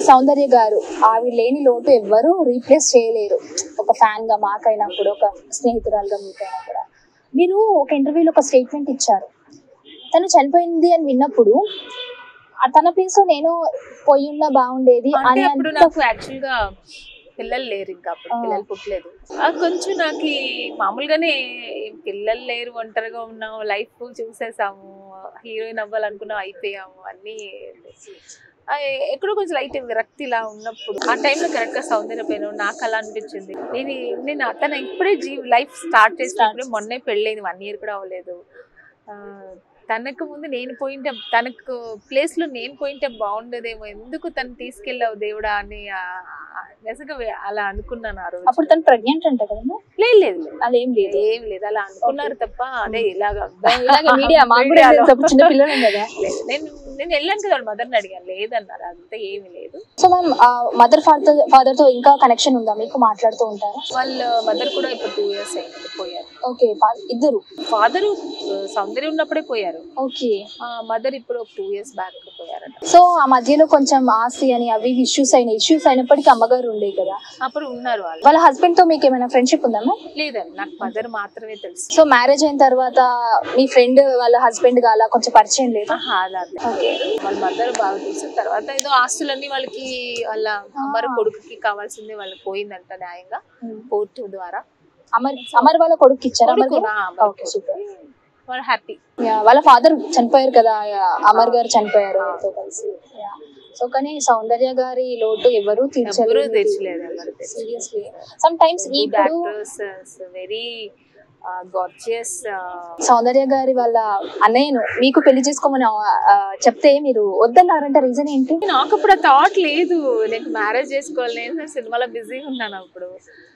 సౌందర్య గారు ఆవిడ లేని లోటు ఎవ్వరు రీప్లేస్ చేయలేరు ఒక ఫ్యాన్ గా మాకైనప్పుడు ఒక స్నేహితురాలుగా మీకైనా కూడా మీరు ఒక ఇంటర్వ్యూలో ఒక స్టేట్మెంట్ ఇచ్చారు తను చనిపోయింది అని విన్నప్పుడు ఆ తన ప్లేస్ లో నేను పోయి ఉన్నా బాగుండేది అంటే అని అప్పుడు అంత నాకు యాక్చువల్ గా పిల్లలు లేరు ఇంకా అప్పుడు ఆ. పిల్లలు పుట్టలేదు ఆ కొంచెం నాకు ఈ మామూలుగానే పిల్లలు లేరు ఒంటరిగా ఉన్నాము లైఫ్ చూసేసాము హీరోయిన్ అవ్వాలనుకున్నాం అయిపోయాము అన్ని ఆ, ఎక్కడో కొంచెం లైట్ విరక్తి ఇలా ఉన్నప్పుడు ఆ టైంలో కరెక్ట్ గా సౌందర్య పోయిన నాకు అలా అనిపించింది నేను నేను తన ఇప్పుడే జీ లైఫ్ స్టార్ట్ చేసినప్పుడు మొన్నే పెళ్ళైంది వన్ ఇయర్ కూడా అవ్వలేదు ఆ, తనకు ముందు నేను పోయింటే తనకు ప్లేస్ లో నేను పోయింటే బాగుండేదేమో ఎందుకు తను తీసుకెళ్ళావు దేవుడా అని ఆ, ఆ, నిజంగా వే- అలా అనుకున్నాను ఆ రోజు అప్పుడు తను ప్రెగ్నెంట్ అంట కదా లేదు లేదు లేదు అలా ఏం లేదు ఏం లేదు అలా అనుకున్నారు తప్ప అదే ఇలాగా ఇలాగే మీడియా మాకు కూడా మీడియాలో. తెలుసు, అప్పుడు చిన్న పిల్లలు కదా లేదు. నేను నేను వెళ్ళాను కదా వాళ్ళ మదర్ని అడిగాను లేదన్నారు అంతా ఏమీ లేదు so ma'am mother father father తో ఇంకా కనెక్షన్ ఉందా మీకు మాట్లాడుతూ ఉంటారా వాళ్ళ మదర్ కూడా ఇప్పుడు టూ ఇయర్స్ అయింది పోయారు ఓకే ఇద్దరు ఫాదరు సౌందర్యం ఉన్నప్పుడే పోయారు ఓకే మదర్ ఇప్పుడు ఒక టూ ఇయర్స్ బ్యాక్ పోయారట సో ఆ మధ్యలో కొంచెం ఆస్తి అని అవి ఇష్యూస్ అయిన ఇష్యూస్ అయినప్పటికీ అమ్మగారు ఉండే కదా అప్పుడు ఉన్నారు వాళ్ళు వాళ్ళ హస్బెండ్ తో మీకు ఏమైనా ఫ్రెండ్షిప్ ఉందా మ్యామ్ లేదండి నాకు మదర్ మాత్రమే తెలుసు సో మ్యారేజ్ అయిన తర్వాత మీ ఫ్రెండ్ వాళ్ళ హస్బెండ్ గా అలా కొంచెం పరిచయం లేదు ఆహా, అలా లేదు. ఓకే వాళ్ళ మదర్ బాగా తెలుసు తర్వాత ఏదో ఆస్తులన్నీ వాళ్ళకి వాళ్ళ అమర కొడుకుకి కావాల్సింది వాళ్ళకి పోయిందంట న్యాయంగా కోర్టు ద్వారా అమర్ అమర్ వాళ్ళ కొడుకు ఇచ్చారా అమర్ కొడుకు, గారు? ఆ, అమర్ ఓకే సూపర్ వాళ్ళు హ్యాపీ యా, వాళ్ళ ఫాదర్ చనిపోయారు కదా యా, అమర్ గారు చనిపోయారు వాళ్ళతో కలిసి యా. సో కానీ సౌందర్య గారి లోటు ఎవరు ఎవరు తీర్చలేరు తెచ్చలేదు ఎవరు తెచ్చలేదు సీరియస్లీ సమ్ టైమ్స్ ఇప్పుడు వెరీ గార్జియస్ సౌందర్య గారి వాళ్ళ అన్నయ్యను మీకు పెళ్లి చేసుకోమని ఆ, చెప్తే మీరు వద్దన్నారంటే రీజన్ ఏంటి నాకు అప్పుడు ఆ థాట్ లేదు నేను మ్యారేజ్ చేసుకోవాలి నేను సినిమాలో బిజీగా ఉన్నాను అప్పుడు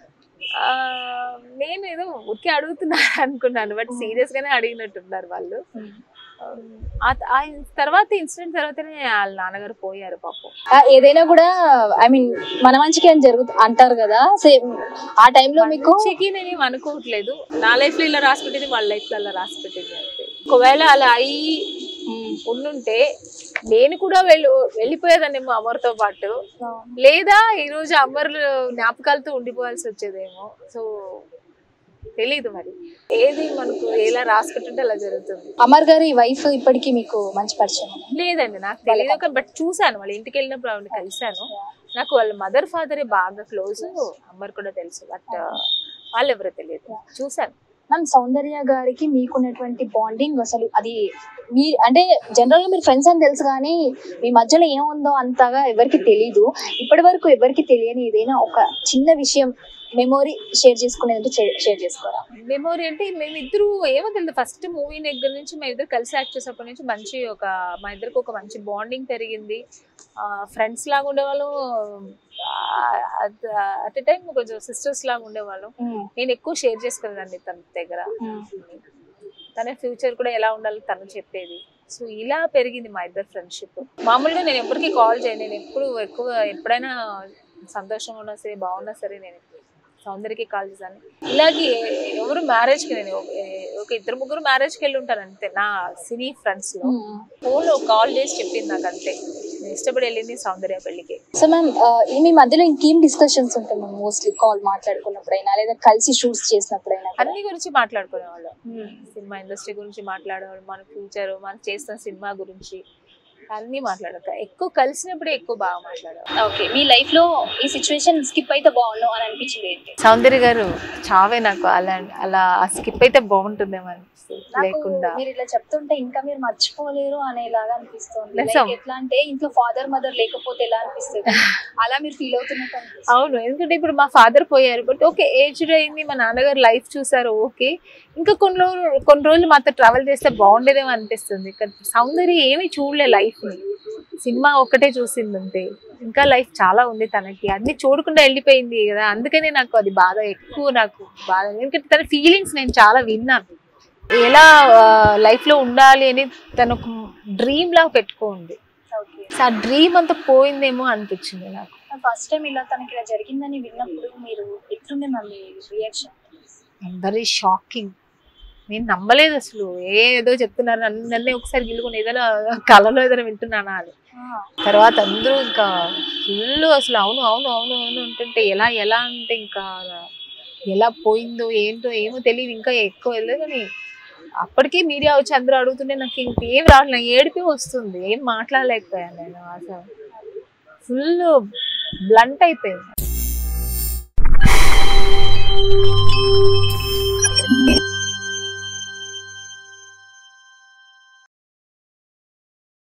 ఆ, నేను ఏదో ఊరికే అడుగుతున్నారు అనుకున్నాను బట్ సీరియస్ గానే అడిగినట్టున్నారు వాళ్ళు ఆ- ఆ తర్వాత ఇన్సిడెంట్ తర్వాతనే వాళ్ళ నాన్నగారు పోయారు పాపం ఆ, ఏదైనా కూడా ఐ మీన్ మన మంచికి అని జరుగు అంటారు కదా సేమ్ ఆ టైంలో మీకు మంచికి నేను ఏం అనుకోవట్లేదు నా లైఫ్ లో ఇలా రాసి పెట్టింది వాళ్ళ లైఫ్ లో అలా రాసి పెట్టింది అంతే ఒకవేళ అలా అయ్యి ఉండుంటే నేను కూడా వెళ్ళి వెళ్ళిపోయేదాన్నేమో అమర్తో పాటు లేదా ఈరోజు అమర్ జ్ఞాపకాలతో ఉండిపోవాల్సి వచ్చేదేమో సో తెలీదు మరి ఏది మనకు ఎలా రాసి పెట్టుంటే అలా జరుగుతుంది అమర్ గారి వైఫ్ ఇప్పటికీ మీకు మంచి పరిచయం ఉందా? లేదండి నాకు తెలియదు బట్ చూసాను వాళ్ళ ఇంటికి వెళ్ళినప్పుడు ఆవిడ కలిశాను నాకు వాళ్ళ మదర్ ఫాదరే బాగా క్లోజ్ అమ్మర్ కూడా తెలుసు బట్ వాళ్ళు ఎవరో తెలియదు చూసాను మ్యామ్ సౌందర్య గారికి మీకున్నటువంటి బాండింగ్ అసలు అది మీ అంటే జనరల్ గా మీరు ఫ్రెండ్స్ అని తెలుసు కానీ మీ మధ్యలో ఏముందో అంతగా ఎవరికి తెలీదు ఇప్పటి వరకు ఎవరికి తెలియని ఏదైనా ఒక చిన్న విషయం మెమొరీ షేర్ చేసుకునేది షేర్ చేసుకోరా మెమొరీ అంటే మేమిద్దరు ఏమో తెలియదు ఫస్ట్ మూవీ దగ్గర నుంచి మేము ఇద్దరు కలిసి యాక్ట్ చేసేప్పటి నుంచి మంచి ఒక మా ఇద్దరికి ఒక మంచి బాండింగ్ పెరిగింది ఫ్రెండ్స్ లాగా ఉండేవాళ్ళం అట్ ఎ టైం కొంచెం సిస్టర్స్ లాగా ఉండేవాళ్ళం నేను ఎక్కువ షేర్ చేసుకునేదాన్ని తన దగ్గర తన ఫ్యూచర్ కూడా ఎలా ఉండాలో తను చెప్పేది సో ఇలా పెరిగింది మా ఇద్దరు ఫ్రెండ్షిప్ మామూలుగా నేను ఎవరికి కాల్ చేయను నేను ఎప్పుడు ఎక్కువ ఎప్పుడైనా సంతోషంగా ఉన్నా సరే బాగున్నా సరే నేను సౌందర్యకి కాల్ చేశాను ఇలాగే ఎవరు మ్యారేజ్ కి నేను ఏ- ఒక ఇద్దరు ముగ్గురు మ్యారేజ్ కి వెళ్ళి ఉంటాను అంతే నా సినీ ఫ్రెండ్స్ లో ఫోన్ లో కాల్ చేసి చెప్పింది నాకు అంతే నేను ఇష్టపడి వెళ్ళింది సౌందర్య పెళ్లికి సో మ్యామ్ మీ మధ్యలో ఇంకేం డిస్కషన్స్ ఉంటాయి మ్యామ్ మోస్ట్లీ కాల్ మాట్లాడుకున్నప్పుడైనా లేదా కలిసి షూట్స్ చేసినప్పుడైనా కూడా? అన్ని గురించి మాట్లాడుకునేవాళ్ళం సినిమా ఇండస్ట్రీ గురించి మాట్లాడేవాళ్ళు మన ఫ్యూచర్ మనం చేస్తున్న సినిమా గురించి అన్ని మాట్లాడక ఎక్కువ కలిసినప్పుడే ఎక్కువ బాగా మాట్లాడేవాళ్ళం ఓకే మీ లైఫ్ లో ఈ సిచ్యువేషన్ స్కిప్ అయితే బాగుండు అని అనిపించింది ఏంటి సౌందర్య గారు చావే నాకు అలా అలా స్కిప్ అయితే బాగుంటుందేమో అనిపిస్తుంది నాకు లేకుండా మీరు ఇట్లా చెప్తుంటే ఇంకా మీరు మర్చిపోలేరు అనేలాగా అనిపిస్తుంది నిజం. Like ఎట్లా అంటే ఇంట్లో ఫాదర్ మదర్ లేకపోతే ఎలా అనిపిస్తుంది అలా మీరు ఫీల్ అవుతున్నట్టు అనిపిస్తుంది అవును ఎందుకంటే ఇప్పుడు మా ఫాదర్ పోయారు బట్ ఓకే ఏజ్డ్ అయింది మా నాన్నగారు లైఫ్ చూసారు ఓకే ఇంకా కొన్ని రోజులు కొన్ని రోజులు మాతో ట్రావెల్ చేస్తే బాగుండేదేమో అనిపిస్తుంది కానీ సౌందర్య ఏమీ చూడలే లైఫ్ ని సినిమా ఒక్కటే చూసింది అంతే ఇంకా లైఫ్ చాలా ఉంది తనకి అన్ని చూడకుండా వెళ్ళిపోయింది కదా అందుకనే నాకు అది బాధ ఎక్కువ నాకు బాధ ఎందుకంటే తన ఫీలింగ్స్ నేను చాలా విన్నాను ఎలా లైఫ్ లో ఉండాలి అని తను ఒక డ్రీమ్ లాగా పెట్టుకోండి ఓకే సో ఆ డ్రీమ్ అంతా పోయిందేమో అనిపించింది నాకు ఫస్ట్ టైం ఇలా తనకి ఇలా జరిగిందని విన్నప్పుడు మీరు ఎట్లుండే మ్యామ్ మీ రియాక్షన్ వెరీ షాకింగ్ నేను నమ్మలేదు అసలు ఏదో చెప్తున్నారు నన్ను నన్నే ఒకసారి గిల్లుకుని ఏదైనా కళలో ఏదైనా వింటున్నానా అని తర్వాత అందరూ ఇంకా ఫుల్ అసలు అవును అవును అవును అవును అంటుంటే ఎలా ఎలా అంటే ఇంకా ఎలా పోయిందో ఏంటో ఏమో తెలియదు ఇంకా ఎక్కువ వెళ్ళదు కానీ అప్పటికే మీడియా వచ్చి అందరూ అడుగుతుంటే నాకు ఇంకేం రావట్లేదు ఏడిపి వస్తుంది ఏం మాట్లాడలేకపోయాను నేను అసలు ఫుల్ బ్లంట్ అయిపోయింది